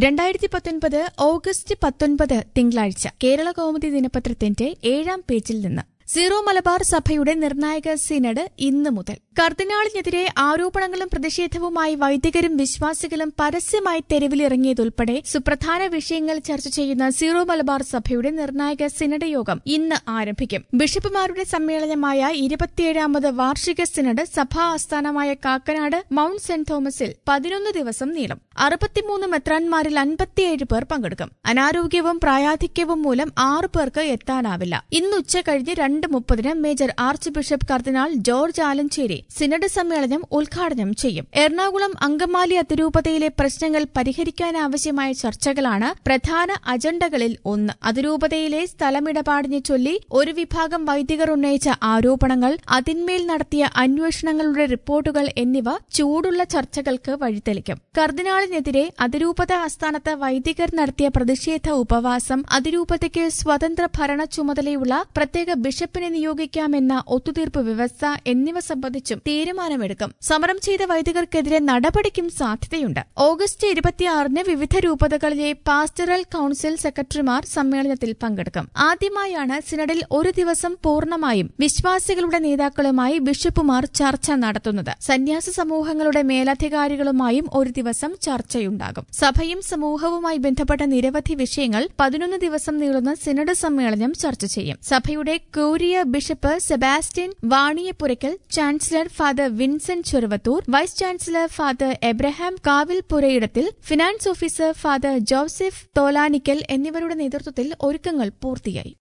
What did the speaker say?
രണ്ടായിരത്തി പത്തൊൻപത് ഓഗസ്റ്റ് പത്തൊൻപത് തിങ്കളാഴ്ച കേരള കൗമുദി ദിനപത്രത്തിന്റെ ഏഴാം പേജിൽ നിന്ന് സീറോ മലബാർ സഭയുടെ നിർണായക സിനഡ് ഇന്ന് മുതൽ കർദിനാളിനെതിരെ ആരോപണങ്ങളും പ്രതിഷേധവുമായി വൈദികരും വിശ്വാസികളും പരസ്യമായി തെരുവിലിറങ്ങിയതുൾപ്പെടെ സുപ്രധാന വിഷയങ്ങൾ ചർച്ച ചെയ്യുന്ന സീറോ മലബാർ സഭയുടെ നിർണായക സിനഡ് യോഗം ഇന്ന് ആരംഭിക്കും ബിഷപ്പുമാരുടെ സമ്മേളനമായ ഇരുപത്തിയേഴാമത് വാർഷിക സിനഡ് സഭാ ആസ്ഥാനമായ കാക്കനാട് മൌണ്ട് സെന്റ് തോമസിൽ പതിനൊന്ന് ദിവസം നീളും അറുപത്തിമൂന്ന് മെത്രാൻമാരിൽ അൻപത്തിയേഴ് പേർ പങ്കെടുക്കും അനാരോഗ്യവും പ്രായാധിക്യവും മൂലം ആറു പേർക്ക് എത്താനാവില്ല ഇന്ന് ഉച്ച കഴിഞ്ഞ് രണ്ട് മുപ്പതിന് major archbishop cardinal George Alencherry synod സമ്മേളനം ഉദ്ഘാടനം ചെയ്യും എറണാകുളം അങ്കമാലി അതിരൂപതയിലെ പ്രശ്നങ്ങൾ പരിഹരിക്കാനാവശ്യമായ ചർച്ചകളാണ് പ്രധാന അജണ്ടകളിൽ ഒന്ന് അതിരൂപതയിലെ സ്ഥലമിടപാടിനെ ചൊല്ലി ഒരു വിഭാഗം വൈദികർ ഉന്നയിച്ച ആരോപണങ്ങൾ അതിന്മേൽ നടത്തിയ അന്വേഷണങ്ങളുടെ റിപ്പോർട്ടുകൾ എന്നിവ ചൂടുള്ള ചർച്ചകൾക്ക് വഴിതെളിക്കും കർദിനാളിനെതിരെ അതിരൂപത ആസ്ഥാനത്ത് വൈദികർ നടത്തിയ പ്രതിഷേധ ഉപവാസം അതിരൂപതയ്ക്ക് സ്വതന്ത്ര ഭരണ ചുമതലയുള്ള പ്രത്യേക ബിഷപ്പിനെ നിയോഗിക്കാമെന്ന ഒത്തുതീർപ്പ് വ്യവസ്ഥ എന്നിവ സംബന്ധിച്ചും തീരുമാനമെടുക്കും സമരം ചെയ്ത വൈദികർക്കെതിരെ നടപടിക്കും സാധ്യതയുണ്ട് ഓഗസ്റ്റ് ഇരുപത്തിയാറിന് വിവിധ രൂപതകളിലെ പാസ്റ്ററൽ കൌൺസിൽ സെക്രട്ടറിമാർ സമ്മേളനത്തിൽ പങ്കെടുക്കും ആദ്യമായാണ് സിനഡിൽ ഒരു ദിവസം പൂർണ്ണമായും വിശ്വാസികളുടെ നേതാക്കളുമായി ബിഷപ്പുമാർ ചർച്ച നടത്തുന്നത് സന്യാസ സമൂഹങ്ങളുടെ മേലധികാരികളുമായും ഒരു ദിവസം ചർച്ചയുണ്ടാകും സഭയും സമൂഹവുമായി ബന്ധപ്പെട്ട നിരവധി വിഷയങ്ങൾ പതിനൊന്ന് ദിവസം നീളുന്ന സിനഡ് സമ്മേളനം ചർച്ച ചെയ്യും സഭയുടെ curia bishop Sebastian Vaniyapurackal chancellor father Vincent Cheruvathur vice chancellor father Abraham Kavil Purayidathil finance officer father Joseph Tholanickal എന്നിവരുടെ നേതൃത്വത്തിൽ ഒരുക്കങ്ങൾ പൂർത്തിയായി